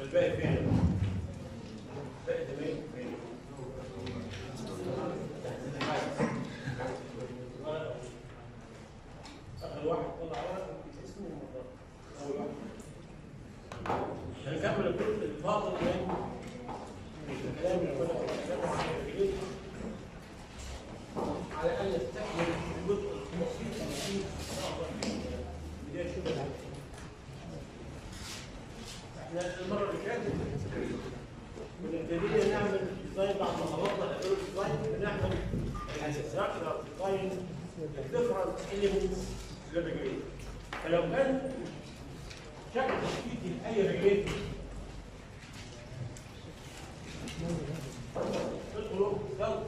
الباقي فين؟ باقي زمايلك فين؟ آخر واحد طلع ورقة اسمه المطار أول واحد هنكمل الجزء الفاضل من الكلام اللي كنا بنتكلم عنه على ان نستكمل الجزء البسيط البسيط بدايه شغل احنا المره اللي فاتت كنا ابتدينا نعمل ديزاين بعد ما خلصنا الاول ديزاين بنعمل الاستراكشر ديزاين ديفرنت اليمنتس للريجوليتور فلو كان شكل تشكيلي لاي ريجوليتور ادخلوا يلا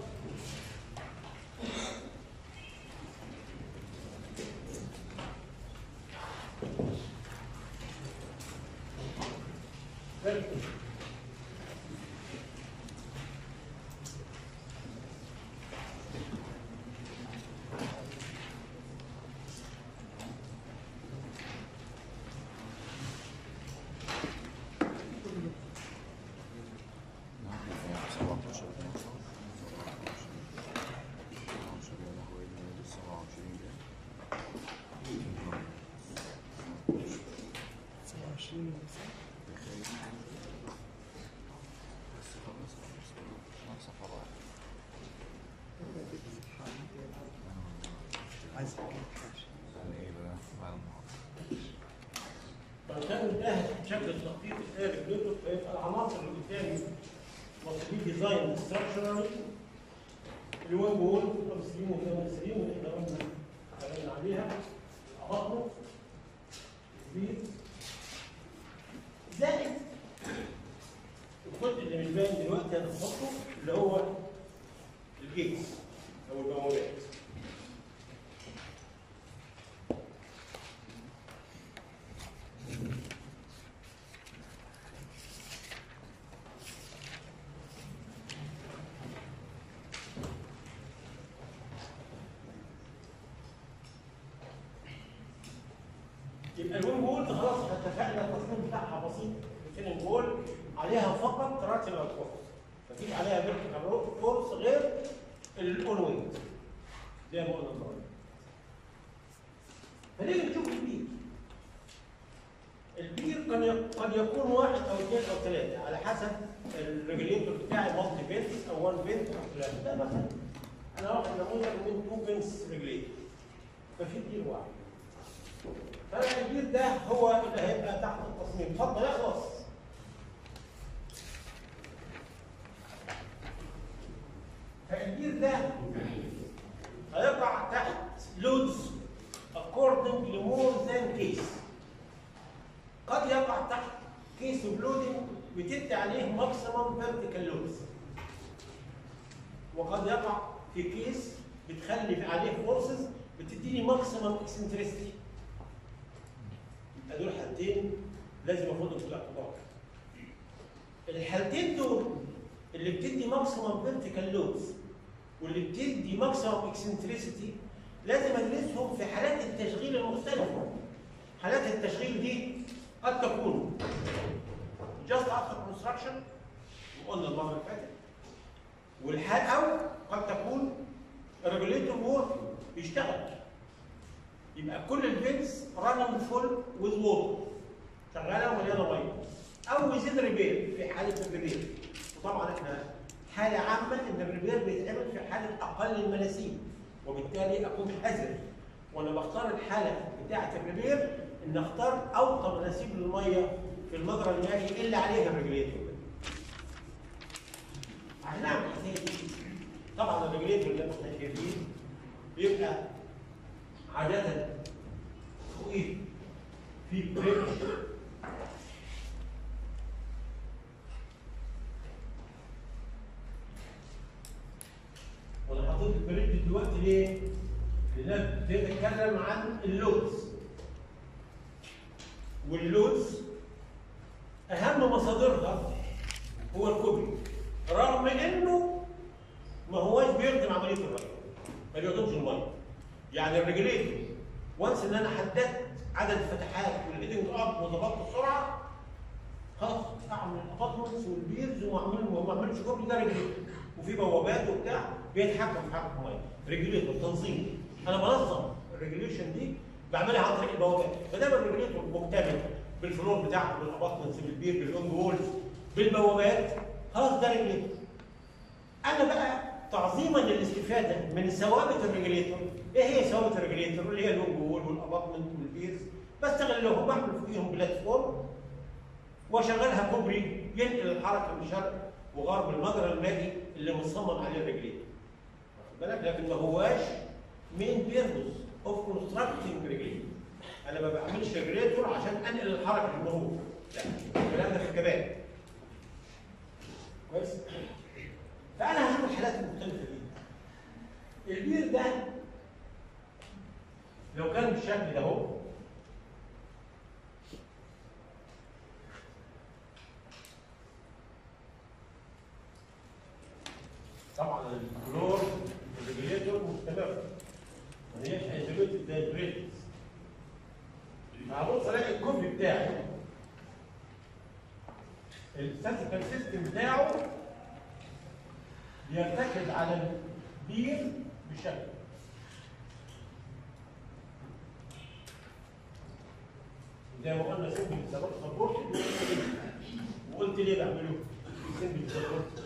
فكان ده شكل التخطيط الآلي للجزء فيبقى العناصر اللي قدامي مصري ديزاين ستراكشرال اللي هو جول المصريين والمصريين اللي احنا قلنا اتكلمنا عليها بطنه كبير زائد الجزء اللي مش باين دلوقتي هنحطه اللي هو الجيتس او البوابات يبقى الوين بول خلاص احنا اتفقنا التصميم بتاعها بسيط الفيلم بول عليها فقط راتينال فورس مفيش عليها فيرتيكال فورس غير الاون ويند زي ما قلنا النهارده فنيجي نشوف البير البير قد يك- قد يكون واحد او اثنين او ثلاثه على حسب الريجليتور بتاعي مالتي بينس او 1 بينس او ثلاثه ده مثلا انا واخد نموذج من 2 بينس ريجليتور ففي بير واحد فالكبير ده هو اللي هيبقى تحت التصميم اتفضل اخلص فالكبير ده هيقع تحت لودز according to more than case قد يقع تحت كيس اوف لودنج بتدي عليه ماكسيمم فيرتيكال لودز وقد يقع في كيس بتخلي عليه فورسز بتديني ماكسيمم اكسنتريستي يبقى دول حالتين لازم اخدهم في الاعتبار. الحالتين دول اللي بتدي ماكسيمم فيرتيكال لودز واللي بتدي ماكسيمم اكسنتريسيتي لازم ادرسهم في حالات التشغيل المختلفه. حالات التشغيل دي قد تكون جاست افتر كونستراكشن وقلنا المره اللي فاتت والحال او قد تكون الريجوليتور وورك بيشتغل يبقى كل الفينس راننج فول وذ ووتر شغاله ومليانه ميه او ويزيد ريبير في حاله الريبير وطبعا احنا حاله عامه ان الريبير بيتعمل في حاله اقل المناسيب وبالتالي اكون حذر وانا بختار الحاله بتاعه الريبير ان اختار اوطى مناسيب للميه في المجرى المائي اللي عليها الريجليتور عشان اعمل الحكايه دي طبعا الريجليتور اللي احنا شايفين بيبقى عادة فوقيه في بريدج وانا حطيت البريدج دلوقتي ليه؟ لان بنتكلم عن اللودز واللودز اهم مصادرها هو الكوبري رغم انه ما هواش بيخدم عمليه الري ما بيخدمش الميه يعني الريجليتور وانس ان انا حددت عدد الفتحات والليدنج اب وظبطت السرعه خلاص اعمل من الابارتمنتس والبيرز ومعمول وما عملش كوبري ده ريجوليتور وفي بوابات وبتاع بيتحكم في حركه الميه ريجوليتور تنظيم انا بنظم الريجوليشن دي بعملها عن طريق البوابات فدام الريجوليتور مكتمل بالفلور بتاعته بالابارتمنتس بالبير باللونج وولز بالبوابات خلاص ده ريجوليتور انا بقى تعظيما للاستفاده من ثوابت الريجليتور ايه هي ثوابت الريجليتور اللي هي اللونج وول والابارتمنت والبيرز بستغلهم بعمل فوقيهم بلاتفورم واشغلها كوبري ينقل الحركه من شرق وغرب المجرى المائي اللي مصمم عليه الريجليتور واخد بالك لكن ما هواش مين بيربوس اوف كونستراكتنج ريجليتور انا ما بعملش ريجليتور عشان انقل الحركه في المرور لا الكلام ده في الكباب كويس فانا هشوف الحالات المختلفه دي البير ده لو كان بالشكل ده اهو طبعا الكلور الريجوليتور مستمر ما هيش ايزوليتد زي البريدز هبص الاقي الكوبري بتاعي الستاتيكال سيستم بتاعه يرتكز على البير بشكل زي ما قلنا سيمبل سبورت وقلت ليه بعمله سيمبل سبورت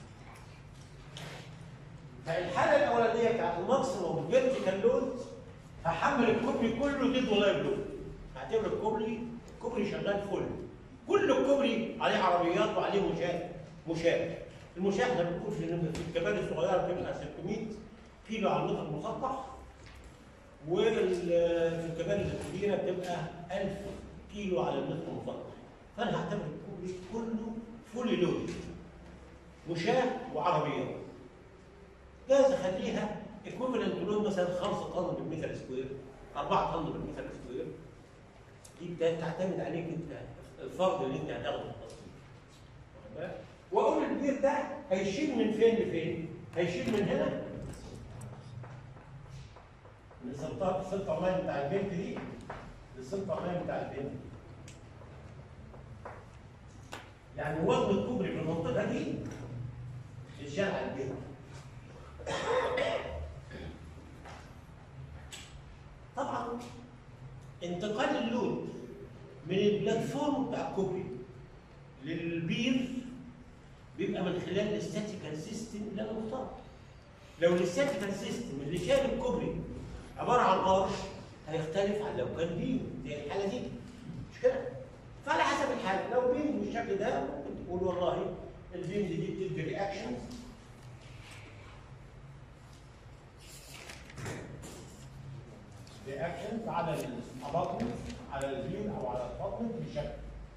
فالحاله الاولانيه بتاعت الماكسيموم فيرتيكال لود هحمل الكوبري كله ديد ولايف لود هعتبر الكوبري كوبري شغال فل كل الكوبري عليه عربيات وعليه مشاة مشاة المشاة ده بنقول في في الكباري الصغيره بتبقى 600 كيلو على المتر المسطح وفي الكباري الكبيره بتبقى 1000 كيلو على المتر المسطح فانا هعتبر الكوبري كله فول لود مشاة وعربيات جايز اخليها ايكوفالنت لود مثلا 5 طن بالمتر سكوير 4 طن بالمتر سكوير دي بتعتمد عليك انت الفرد اللي انت هتاخده في التصميم واقول البير ده هيشيل من فين لفين؟ هيشيل من هنا من السلطه السلطه اللاين بتاع البنت دي للسلطه اللاين بتاع البنت يعني وزن الكوبري في المنطقه دي يتشال على البنت طبعا انتقال اللود من البلاتفورم بتاع الكوبري للبير بيبقى من خلال الاستاتيكال سيستم اللي انا مختاره. لو الاستاتيكال سيستم اللي شايل الكوبري عباره عن ارش هيختلف عن لو كان بيم زي الحاله دي مش كده؟ فعلى حسب الحاله لو بيم بالشكل ده ممكن تقول والله البيم دي بتدي رياكشنز رياكشنز على الاباطمنت على البيم او على الاباطمنت بشكل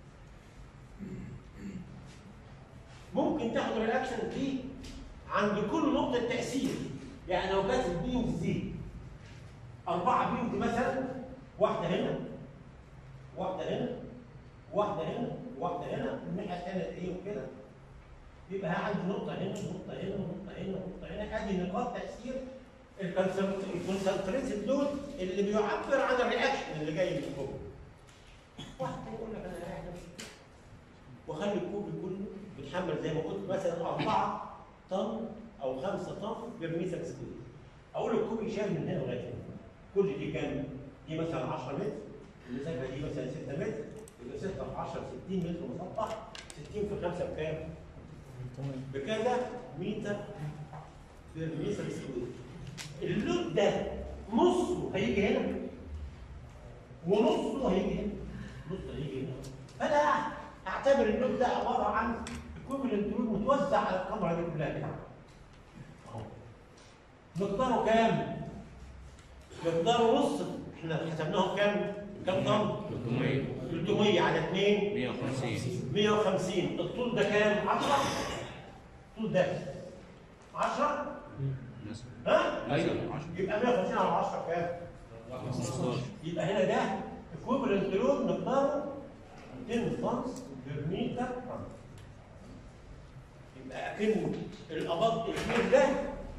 ممكن تاخد الرياكشن دي عند كل نقطة تأثير يعني لو كانت البيمز دي أربعة بيمز مثلا واحدة هنا واحدة هنا واحدة هنا واحدة هنا الناحية الثانية إيه وكده يبقى عندي نقطة هنا نقطة هنا نقطة هنا نقطة هنا أدي نقاط تأثير الكونسنتريتد لود اللي بيعبر عن الرياكشن اللي جاي من الكوبري. واحد يقول لك أنا رايح نفسي واخلي الكوبري كله بيتحمل زي ما قلت مثلا 4 طن او 5 طن بالمتر سكوير. اقول الكوبري شايل من هنا لغايه هنا. كل دي كام؟ دي مثلا 10 متر المسافه دي مثلا 6 متر يبقى 6 في 10 60 متر مسطح 60 في 5 بكام؟ بكذا متر بالمتر سكوير. اللود ده نصه هيجي هنا ونصه هيجي هنا نصه هيجي هنا فانا اعتبر اللود ده عباره عن ايكوفلنت لود متوزع على الكاميرا دي كلها كده اهو مقداره كام؟ مقداره نص احنا حسبناهم كام؟ كام طن؟ 300 300 على 2 150 150 الطول ده كام؟ 10 الطول ده 10 مثلا ها؟ ايوه 10 يبقى 150 على 10 كام؟ 15 يبقى هنا ده ايكوفلنت لود مقداره 200 طن بالمتر طن يبقى اكن الاباط الكبير ده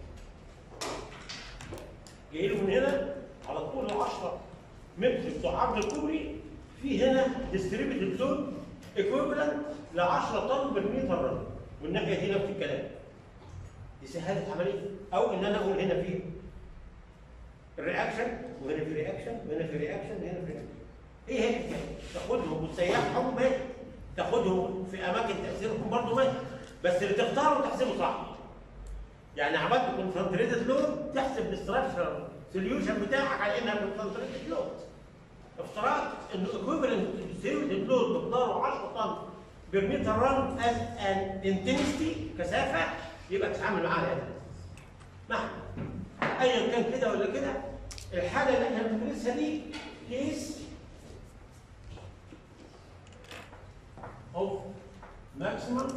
جاي له من هنا على طول ال 10 متر بتوع عرض الكوبري في هنا ديستريبيوتد لود ايكويفالنت ل 10 طن بالمتر رن والناحيه دي نفس الكلام دي سهلت عمليه او ان انا اقول هنا في الرياكشن وهنا في رياكشن وهنا في رياكشن وهنا في رياكشن ايه هي الحكايه؟ تاخدهم وتسيحهم ماشي تاخدهم في اماكن تاثيرهم برضه ماشي بس اللي تختاره تحسبه صح يعني عملت كونسنتريتد لود تحسب الاستراكشر سوليوشن بتاعك على انها كونسنتريتد لود افترضت ان ايكويفالنت سوليوتد لود مقداره 10 طن بالمتر رن از ان انتنستي كثافه يبقى تتعامل معاها على هذا معنى ايا كان كده ولا كده الحاله اللي احنا بندرسها دي كيس of maximum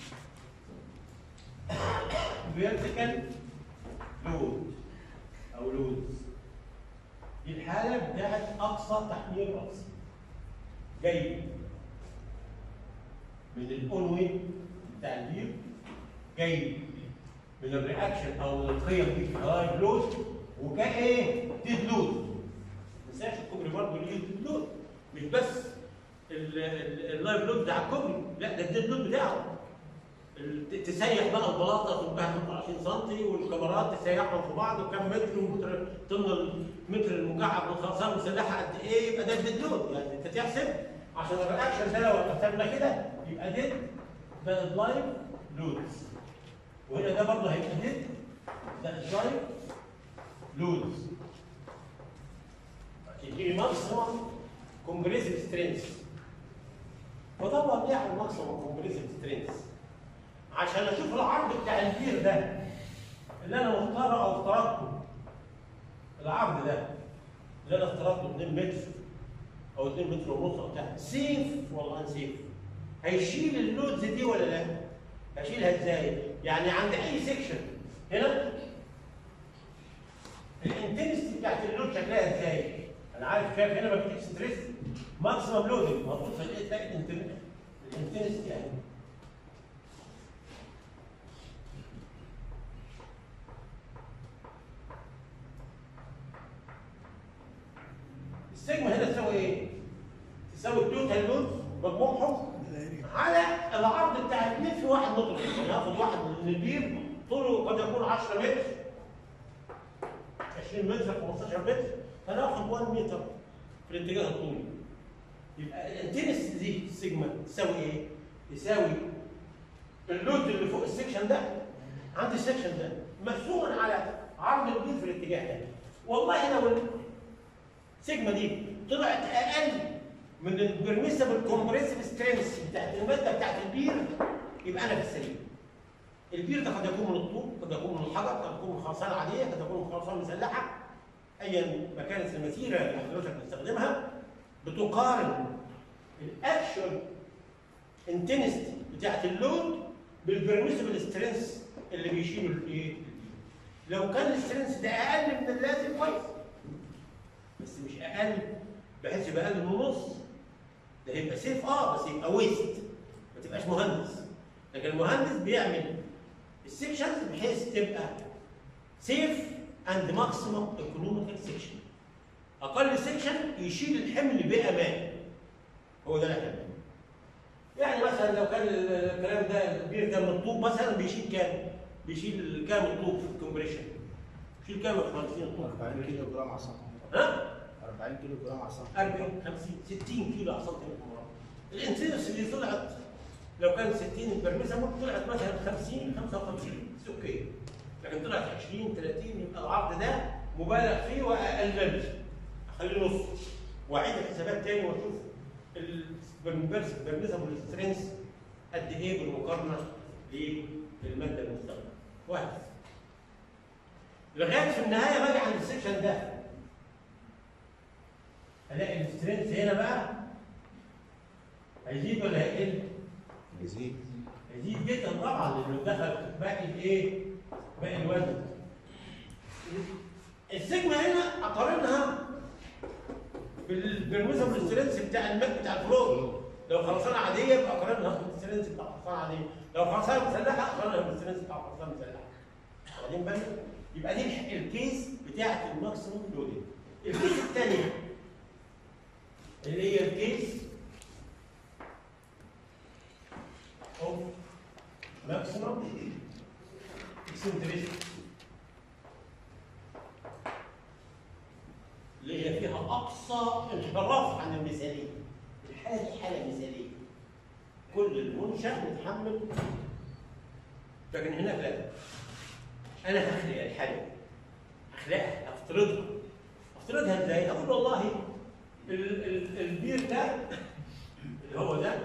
vertical load او loads دي الحاله بتاعت اقصى تحميل راسي جاي من الاون ويت بتاع البير جاي من الرياكشن او من القيم دي في الهاي لود وكان ايه؟ ديد لود ما تنساش الكوبري برضه ليه ديد لود مش بس ال- ال- اللايف لود بتاع الكوبري لا ده الديد لود بتاعه ال- تسيح بقى البلاطه تبقى 25 سم والكاميرات تسيحهم في بعض وكم متر ومتر طن المتر المكعب من الخرسانه المسلحه قد ايه يبقى ده الديد لود يعني انت تحسب عشان الرياكشن ده لو حسبنا كده يبقى ديد ده اللايف لودز وهنا ده برضه هيبقى ديد ده اللايف لودز يجيلي ماكسيمم كومبريسيف سترينث فطبعا ليه على الماكسيمم كومبريسيف سترينث عشان اشوف العرض بتاع البير ده اللي انا مختاره او افترضته العرض ده اللي انا افترضته 2 متر او 2 متر ونص او بتاع سيف ولا ان سيف هيشيل اللودز دي ولا لا؟ هشيلها ازاي؟ يعني عند اي سيكشن هنا الانتنستي بتاعت اللود شكلها ازاي؟ انا عارف شايف هنا بكتب ستريس ماكسيمم لودنج مضبوط في الايه تلاقي الانتنستي يعني السيجما هنا تساوي ايه؟ تساوي التوتال لود مجموعهم على العرض بتاع الاثنين في واحد متر يعني هاخد واحد من البير طوله قد يكون 10 متر 20 متر 15 متر فانا هاخد 1 متر في الاتجاه الطولي يبقى الانتنس دي السيجما تساوي ايه؟ تساوي اللود اللي فوق السكشن ده عند السكشن ده مقسوم على عرض البير في الاتجاه ده والله لو السيجما دي طلعت اقل من البرميسبل كومبريسيف سترينث بتاعت الماده بتاعت البير يبقى انا في السليم. البير ده قد يكون من الطوب، قد يكون من الحجر، قد يكون من خرسانه عاديه، قد يكون من خرسانه مسلحه. ايا ما كانت المسيره اللي حضرتك بتستخدمها بتقارن الاكشن انتنستي بتاعت اللود بالبرميسبل سترينث اللي بيشيله الايه؟ لو كان السترينث ده اقل من اللازم كويس. بس مش اقل بحيث يبقى اقل من النص ده هيبقى سيف اه بس يبقى ويست ما تبقاش مهندس لكن المهندس بيعمل السكشنز بحيث تبقى سيف اند ماكسيمم ايكونوميكال سكشن اقل سكشن يشيل الحمل بامان هو ده اللي احنا بنعمله. يعني مثلا لو كان الكلام ده البير ده من الطوب مثلا بيشيل كام؟ بيشيل كام الطوب في الكومبريشن؟ بيشيل كام يا باشمهندسين الطوب؟ 40 كيلو جرام على السنتيمتر ها؟ 40 كيلو جرام على السنتيمتر 40 50 60 كيلو على سنتيمتر مربع الانسيدنس اللي طلعت لو كان 60 البرميزه طلعت مثلا 50 55 اوكي لكن طلعت 20 30 يبقى العرض ده مبالغ فيه واقلل اخليه نص واعيد الحسابات تاني واشوف البرميزه والسترينث قد ايه بالمقارنه للماده المستخدمه وهكذا لغايه في النهايه باجي عند السكشن ده الاقي السترينث هنا بقى هيزيد ولا هيقل؟ يزيد هيزيد جدا طبعا لانه دخل باقي الايه؟ باقي الوزن. السيجما هنا اقارنها بال- بالميزابل سترينث بتاع الماء بتاع الفلور. لو خرسانه عاديه يبقى اقارنها بالسترينث بتاع خرسانه عاديه. لو خرسانه مسلحه اقارنها بالسترينث بتاع خرسانه مسلحه. واخدين بالك؟ يبقى دي الح- الكيس بتاعت الماكسيموم لودنج. الكيس الثانيه اللي هي الكيس اوف ماكسيمم اكسنتريسيتي اللي هي فيها اقصى انحراف عن المثاليه الحاله دي حاله مثاليه كل المنشا متحمل لكن هناك لا انا هخلق الحاله اخلقها افترضها افترضها ازاي؟ اقول والله ال- ال- البير ده اللي هو ده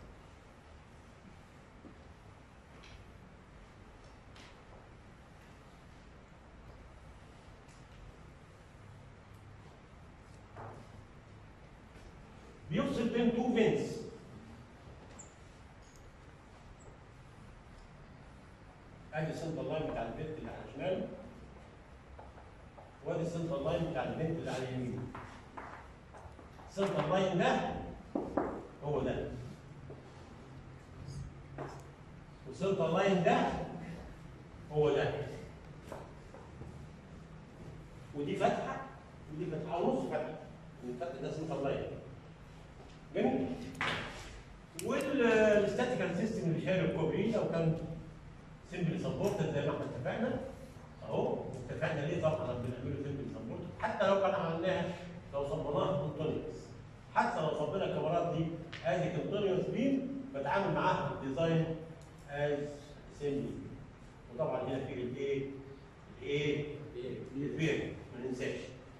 بيفصل بين تو فينس ادي السنتر لاين بتاع البنت اللي على الشمال وادي السنتر لاين بتاع البنت اللي على اليمين السنتر لاين ده هو ده والسنتر لاين ده هو ده ودي فتحه ودي فتحه ونص فتحه الفتحه ده سنتر لاين جميل والستاتيكال سيستم اللي شايل الكوبري لو كان سمبل سبورتد زي ما احنا اتفقنا اهو اتفقنا ليه طبعا بنعمله سمبل سبورتد حتى لو كان عملناها لو صبناها كونتينوس حتى لو صبنا الكاميرات دي از كونتينوس بيم بتعامل معاها في الديزاين از سمبل وطبعا هنا في الايه الايه البير ما ننساش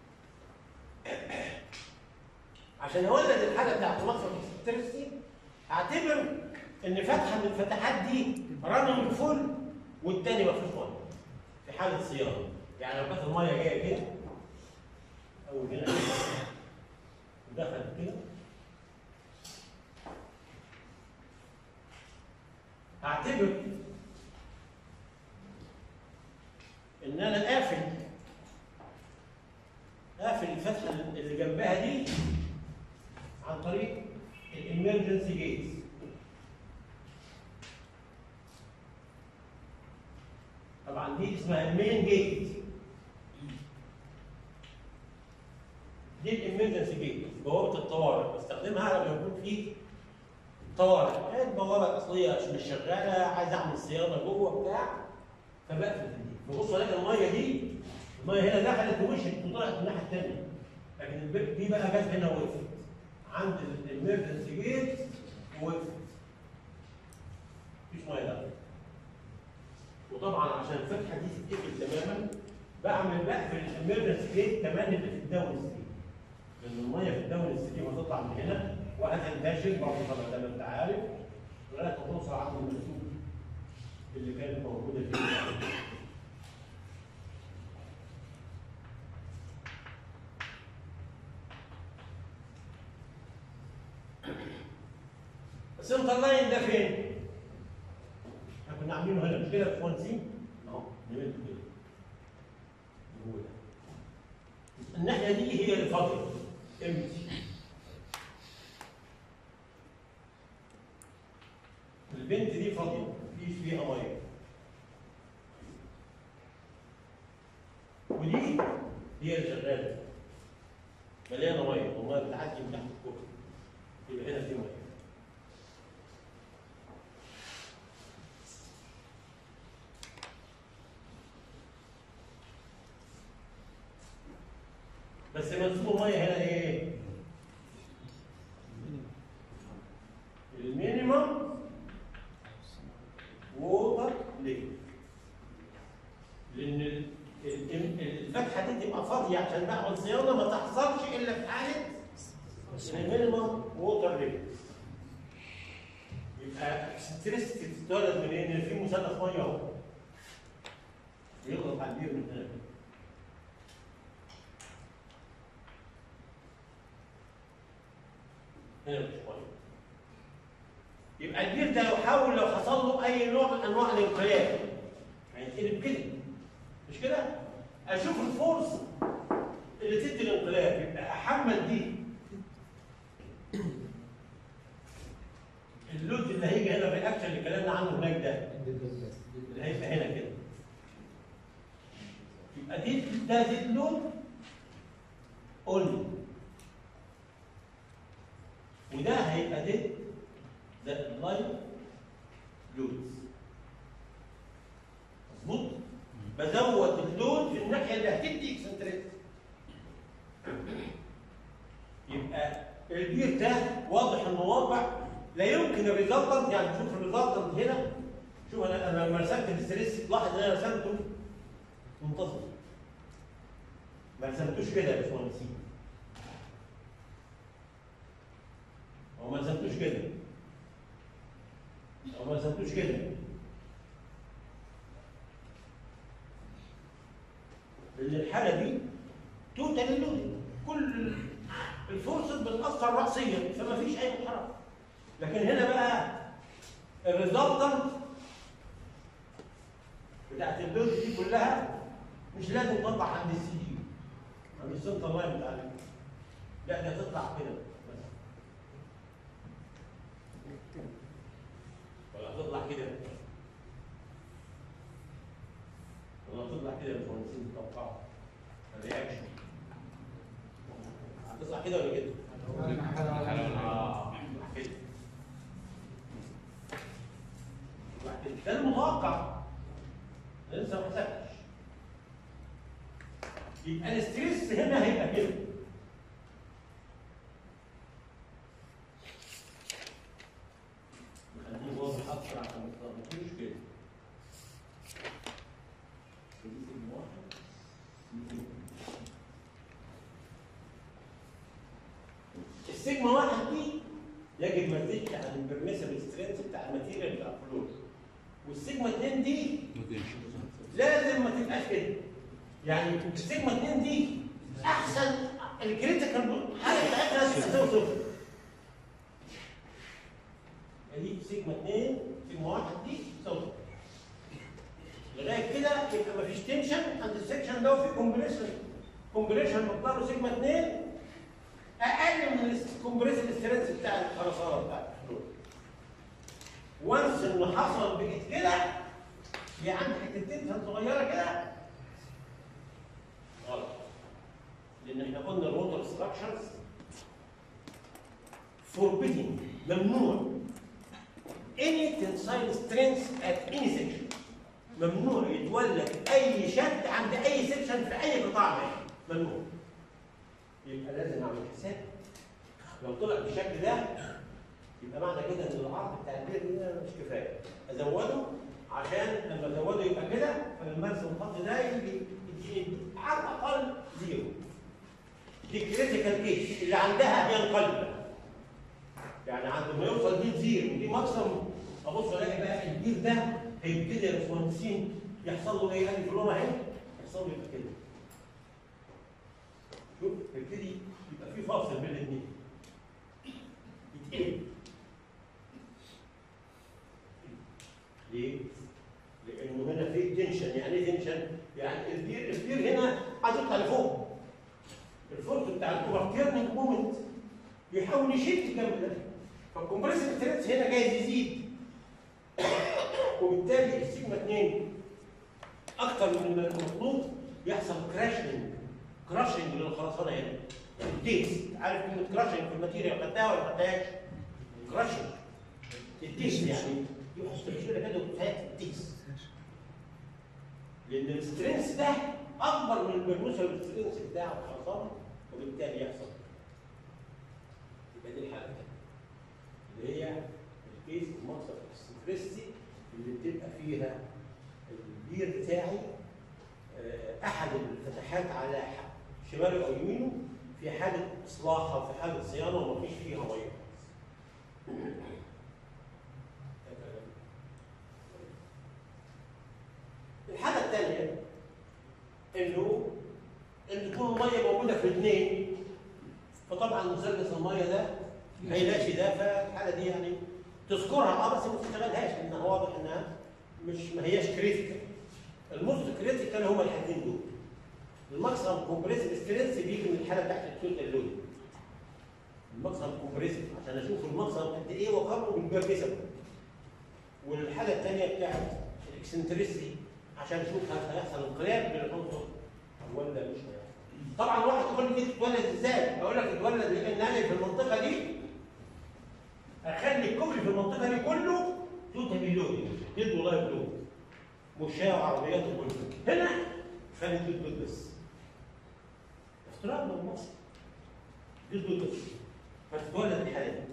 عشان اولد الحاجه بتاعت مصر الستريسي اعتبر ان فتحه من الفتحات دي راننج فول والتاني ما فيهوش ميه في حاله صيانه يعني لو كانت الميه جايه كده او هنا كده ودخلت كده اعتبر ان انا قافل قافل الفتحه اللي جنبها دي عن طريق الامرجنسي جيتس طبعا دي اسمها المين جيت دي الامرجنسي جيت بوابه الطوارئ بستخدمها لما يكون في طوارئ البوابه الاصليه عشان مش شغاله عايز اعمل صيانه جوه بتاع فبقفل دي ببص الاقي الميه دي الميه هنا دخلت ومشت وطلعت من الناحيه الثانيه لكن البيت دي بقى جت هنا وقفت عند الامرجنسي جيت وقفت مفيش ميه دخلت وطبعا عشان الفتحه دي تتقفل تماما بعمل بقفل الامرجنسي جيت كمان اللي في الداون ستريم لان الميه في الداون ستريم هتطلع من هنا وهتنتشر برضه طبعا زي ما انت عارف لغايه ما توصل عند المسؤول اللي كانت موجوده فيه السنتر لاين ده فين؟ احنا كنا عاملينه هنا مش كده في 1 سي؟ اهو نمت كده هو ده الناحيه دي هي اللي فاضيه امتي البنت دي فاضيه مفيش فيها ميه ودي هي اللي شغاله مليانه ميه والميه بتعدي من تحت الكوبري يبقى هنا في ميه بس منسوب الميه هنا ايه؟ المينيمم ووتر ليفل لان ال- ال- الفتحه دي تبقى فاضيه عشان بعمل صيانه ما تحصلش الا في حاله المينيمم ووتر ليفل يبقى اكستريستي بتتولد من ايه؟ ان في مثلث ميه اهو يضغط على البير من هنا كده. هنا مش ميه يبقى البير ده لو حاول لو حصل له اي نوع من انواع الانقلاب هيتقلب كده مش كده؟ اشوف الفورس اللي تدي الانقلاب يبقى احمل دي اللود اللي هيجي هنا بالرياكشن اللي اتكلمنا عنه هناك ده اللي هيبقى هنا كده يبقى دي ده دي اللود اونلي وده هيبقى ديد ده اللاين لودز مظبوط بزود اللود في الناحيه اللي هتدي اكسنتريك يبقى البير ده واضح انه واقع لا يمكن الريزلتنت يعني شوف الريزلتنت هنا شوف انا انا لما رسمت الستريس لاحظ ان انا رسمته منتظم ما رسمتوش كده يا باشمهندسين هو ما رسمتوش كده هو ما رسمتوش كده لان الحاله دي توتال لودنج كل الفرصة بتأثر رأسيا فما فيش أي محرك لكن هنا بقى الريزلتنت بتاعت اللود دي كلها مش لازم تطلع عند السي جي عند السنتر لاين بتاع ال- لا ده تطلع كده بس ولا تطلع كده ولا تطلع كده يا باشمهندسين توقعوا الرياكشن هتطلع كده ولا كده؟ اه كده تطلع كده ده المتوقع لسه ما حسبتش يبقى الستريس هنا هيبقى كده نخليه واضح اكتر عشان ما تلخبطوش كده دي سيجما واحد دي سيجما. السيجما واحد دي يجب ما تزيدش عن البرميسبل سترينث بتاع الماتيريال بتاع الفلوس والسيجما 2 دي لازم ما تبقاش كده يعني السيجما 2 دي احسن الكريتيكال حاجه بتاعتها لازم تساوي صفر دي سيجما 2 سيجما 1 دي تساوي صفر لغايه كده يبقى ما فيش تنشن عند السكشن ده وفي كومبريشن كومبريشن مقداره سيجما 2 اقل من الكومبريشن سترينث بتاع الخرسانه بتاع الفلوس وانس انه حصل بقت كده في عندي حتتين صغيره كده غلط لان احنا قلنا الووتر ستراكشرز فوربيدنج ممنوع any tensile strength at any section ممنوع يتولد اي شد عند اي سكشن في اي قطاع مائي ممنوع يبقى لازم اعمل حساب لو طلع بالشكل ده يبقى معنى كده ان العرض بتاع البير ده مش كفايه ازوده عشان لما ازوده يبقى كده فلما ارسم الخط ده يجي يديني على الاقل زيرو دي كريتيكال كيس اللي عندها ينقلب يعني عند ما يوصل دي زيرو دي ماكسيمم ابص الاقي بقى البير ده هيبتدي يا باشمهندسين يحصل له ايه؟ ادي فلومه اهي يحصل له يبقى كده شوف يبتدي يبقى في فاصل بين الاثنين يتقلب ليه؟ لانه هنا في تنشن يعني ايه تنشن؟ يعني البير البير هنا عايز يطلع لفوق الفورس بتاع الاوفر تيرنينج مومنت بيحاول يشد الجنب ده فالكمبريسور ستريس هنا جايز يزيد وبالتالي السيجما 2 اكتر من المطلوب يحصل كراشنج كراشنج للخرسانه هنا التيس عارف كلمه كراشنج في الماتيريال خدتها ولا ما خدتهاش؟ كراشنج التيس يعني يحط الشيله كده وتفات التيس لان السترينس ده اكبر من الملموسه السترينس بتاع الخرسانه وبالتالي يحصل يبقى دي الحاله الثانيه اللي هي الكيس المصدر الستريسي اللي بتبقى فيها البير بتاعي آه، احد الفتحات على ح- شماله او يمينه في حاله اصلاح او في حاله صيانه ومفيش فيها ميه الحاله الثانيه انه ان تكون الميه موجوده في الاثنين فطبعا مثلث الميه ده ما يلاقيش ده فالحاله دي يعني تذكرها اه بس ما تشتغلهاش لانها واضح انها مش ما هياش كريتيكال الموست كريتيكال هما الحاجتين دول الماكسيمم كومبريسيف سترينث بيجي من الحاله بتاعت التوتال لود الماكسيمم كومبريسيف عشان اشوف الماكسيمم قد ايه واقارنه بالبيرميسبل والحاله الثانيه بتاعت الاكسنتريسي عشان اشوف هل هيحصل انقلاب للعنصر ولا مش هيحصل طبعا واحد يقول لي دي تتولد ازاي؟ اقول لك اتولد لان انا في المنطقه دي اخلي الكوبري في المنطقه دي كله توتال لودنج ديد ولايف لود مشاة وعربيات وكله هنا خلي ديد لود بس افتراض من مصر ديد لود بس فتتولد الحالة دي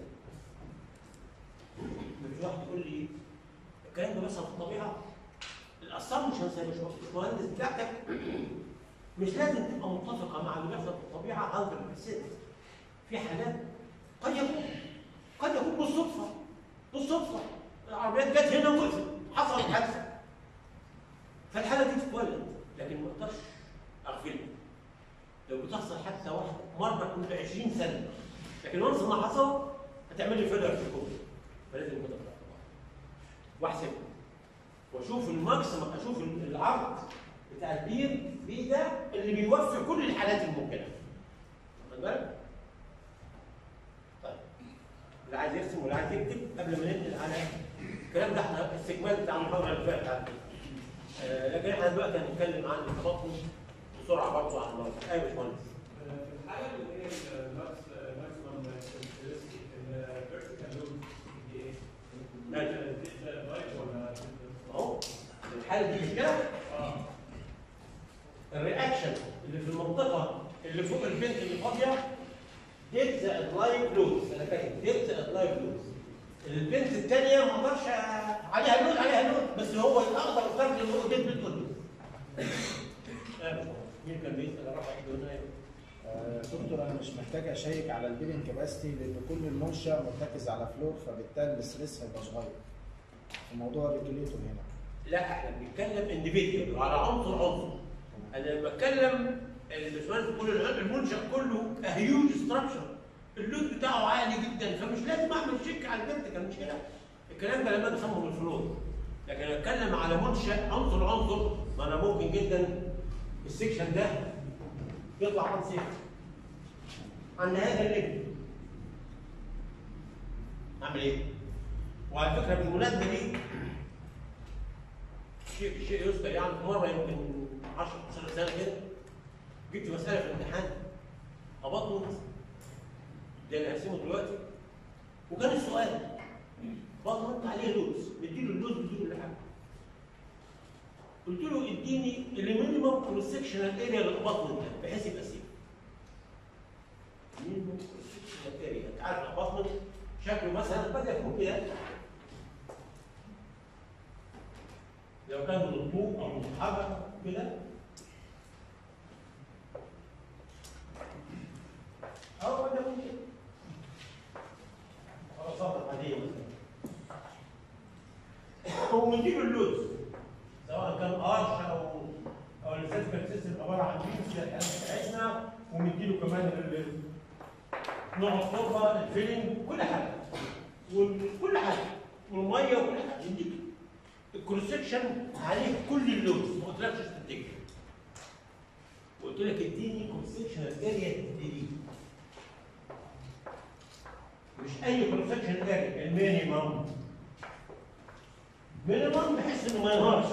مش واحد يقول لي الكلام ده بيحصل في الطبيعة الأسرار مش هنسى مش مش مهندس بتاعتك مش لازم تبقى متفقة مع اللي بيحصل في الطبيعة 100% في حالات قد يكون قد يكون بالصدفة بالصدفة العربيات جت هنا وقفت حصلت حادثة فالحالة دي تتولد لكن ما اقدرش اغفلها لو بتحصل حادثة واحدة مرة كل 20 سنة لكن وانس ما حصل هتعمل لي فيلر في الكون فلازم كده واحسب واشوف الماكسيمم اشوف العرض بتاع البير بي ده اللي بيوفي كل الحالات الممكنه واخد بالك؟ طيب اللي عايز يرسم واللي عايز يكتب قبل ما ننقل على الكلام ده احنا استكمال بتاع المحاضره اللي فاتت على فكرة. آه لكن احنا دلوقتي هنتكلم عن التبطل بسرعه برضه عن المرض ايوه يا باشمهندس في الحالة اللي هي الماكس ماكسيمم الفيرتيكال لود دي ايه؟ ماشي. ده لايف ولا اهو الحاله دي مش كده اه الرياكشن اللي في المنطقه اللي فوق البنت اللي فاضيه ديت زائد لايف لوز انا كاتب ديت زائد لايف لوز البنت الثانيه ما اقدرش عليها لود عليها لود بس هو اللي اقدر استخدم اللي هو ديت بتقول مين كان بيسال رفع ايده هنا آه، دكتور انا مش محتاج اشيك على البيلنج كباستي لان كل المنشا مرتكز على فلور فبالتالي الاستريس هيبقى صغير في موضوع الريجوليتور هنا لا احنا بنتكلم انديفيديوال على عنصر عنصر انا لما اتكلم الباشمهندس بيقول الع- المنشا كله هيوج ستراكشر اللود بتاعه عالي جدا فمش لازم اعمل شيك على البنت كان مش كده الكلام ده لما بسمه الفلور لكن أنا اتكلم على منشا عنصر عنصر ما انا ممكن جدا السكشن ده يطلع عن سيف عن هذا الليفل اعمل ايه؟ وعلى فكره بالمناسبه دي شيء شيء يذكر يعني في مره يمكن 10 15 سنه كده جبت مساله في الامتحان ابطل ده اللي هرسمه دلوقتي وكان السؤال بطل انت عليه لوز مديله اللوز بدون حاجه قلت له اديني المينيمم كروس سكشنال اريا للاباطمنت ده بحيث يبقى سيف مينيمم كروس سكشنال اريا انت عارف الاباطمنت شكله مثلا قد يكون كده لو كان مطبوع او متحرك كده او قد يكون كده خلاصات عاديه مثلا هو مديله اللوز سواء كان ارش او او الفيزيكال سيستم عباره عن بيمز زي الحاجات بتاعتنا ومديله كمان ال- نوع التربه الفيلنج كل حاجه وكل حاجه والميه وكل حاجه يديك الكروس سكشن عليه كل اللوز ما قلتلكش تفتكر قلت لك اديني كروس سكشن اريا تبتدي مش اي كروس سكشن اريا المينيمم مينيمم بحيث انه ما ينهارش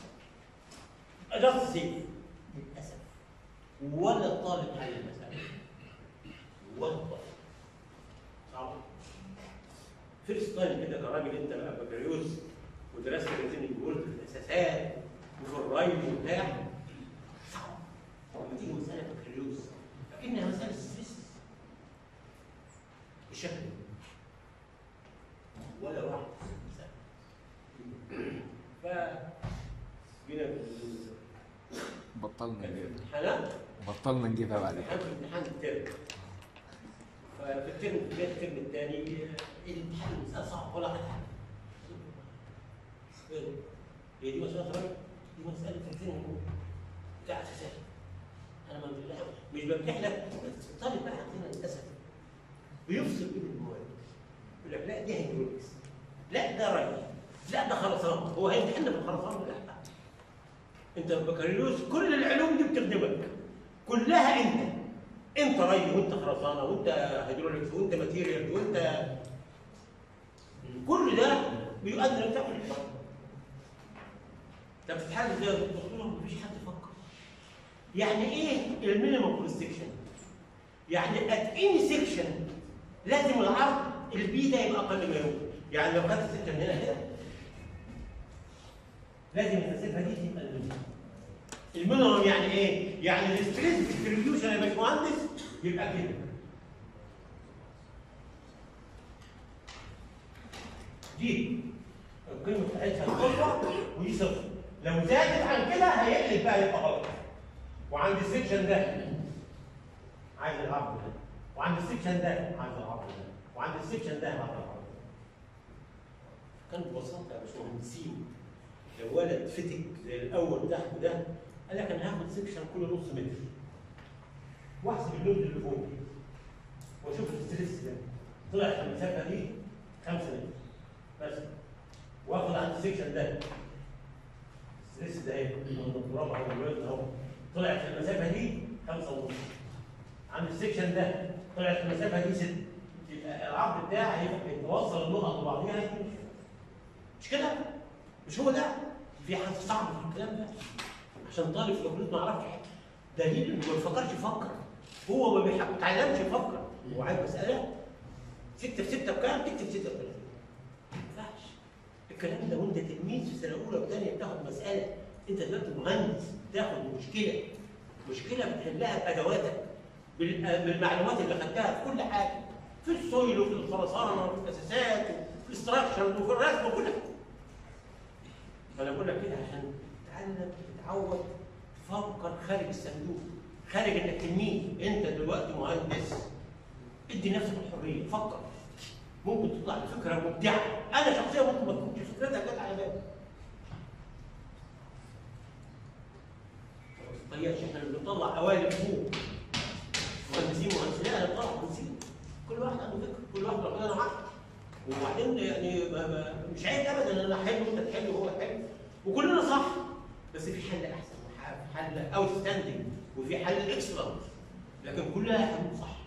جاست سيف للاسف ولا الطالب حل المساله ولا الطالب صعب فيرست تايم كده كراجل انت بقى بكالوريوس ودرست روتين الجولد في الاساسات وفي الراي وبتاع صعب لما تيجي مساله بكالوريوس فانها مساله ستريس بالشكل ده ولا واحد في المساله ف جينا في بطلنا نجيبها الامتحانات بطلنا نجيبها بعد الامتحان في امتحان الترم ففي الترم في بدايه الترم الثاني الامتحان المساله صعبه ولا حاجه هي دي مساله رجل دي مساله الترم بتاع اساسات انا ما مش بمدح لك الطالب بقى عندنا للاسف بيفصل بين المواد يقول لك لا دي هيدروليكس لا ده ري لا ده خرسانه هو هيمتحننا في الخرسانه لا انت البكالوريوس كل العلوم دي بتخدمك كلها انت انت ري وانت خرسانه وانت هيدروليكس وانت ماتيريال وانت كل ده بيؤدي انك تاخد الحكم طب بتتحل ازاي يا دكتور؟ قلت لهم مفيش حد فكر يعني ايه المينيمم كونستكشن؟ يعني ات اني سيكشن لازم العرض البي ده يبقى اقل ما يمكن يعني لو خدت سكشن هنا كده لازم المسافه دي تبقى المينيمم المينيمم يعني ايه؟ يعني الستريس ديستريبيوشن يا باشمهندس يبقى كده دي القيمه بتاعتها القصوى ودي صفر لو زادت عن كده هيقلب بقى يبقى غلط وعند السكشن ده عايز العرض ده وعند السكشن ده عايز العرض ده وعند السكشن ده عايز العرض ده كان ببساطه يا باشمهندسين لو ولد فتك زي الاول تحت ده قال لك انا هاخد سكشن كل نص متر واحسب اللود اللي فوق واشوف الستريس ده طلع في المسافه دي 5 متر بس واخد عند السكشن ده الستريس ده اهي من التراب او الوزن اهو طلع في المسافه دي 5 ونص عند السكشن ده طلع في المسافه دي 6 يبقى العرض بتاعي هيبقى يتوصل النقط ببعضيها هيمشي. مش كده؟ مش هو ده في حد صعب في الكلام ده عشان طالب في الكليه ما يعرفش دليل انه ما بيفكرش يفكر هو ما بيحب- بيتعلمش يفكر هو عايز مساله 6 في 6 بكام؟ تكتب 6 بكام ما ينفعش الكلام ده وانت تلميذ في سنه اولى وثانيه بتاخد مساله انت دلوقتي مهندس بتاخد مشكله مشكله بتحلها بادواتك بال- بالمعلومات اللي خدتها في كل حاجه في السويل وفي الخرسانه وفي الاساسات وفي الاستراكشر وفي الرسم وكل حاجه فانا بقول لك كده عشان تتعلم تتعود تفكر خارج الصندوق خارج انك تلميذ انت دلوقتي مهندس ادي نفسك الحريه فكر ممكن تطلع بفكره مبدعه انا شخصيا ممكن ما تكونش فكرتها جت على بالي ما تتخيلش احنا اللي بنطلع قوالب فوق مهندسين مهندسين لا انا بطلع مهندسين كل واحد عنده فكره كل واحد ربنا معاه وبعدين يعني ما ما مش عيب ابدا ان انا حلو وانت تحل وهو حلو وكلنا صح بس في حل احسن وح- حل اوت ستاندنج وفي حل اكسلنت لكن كلها حلول صح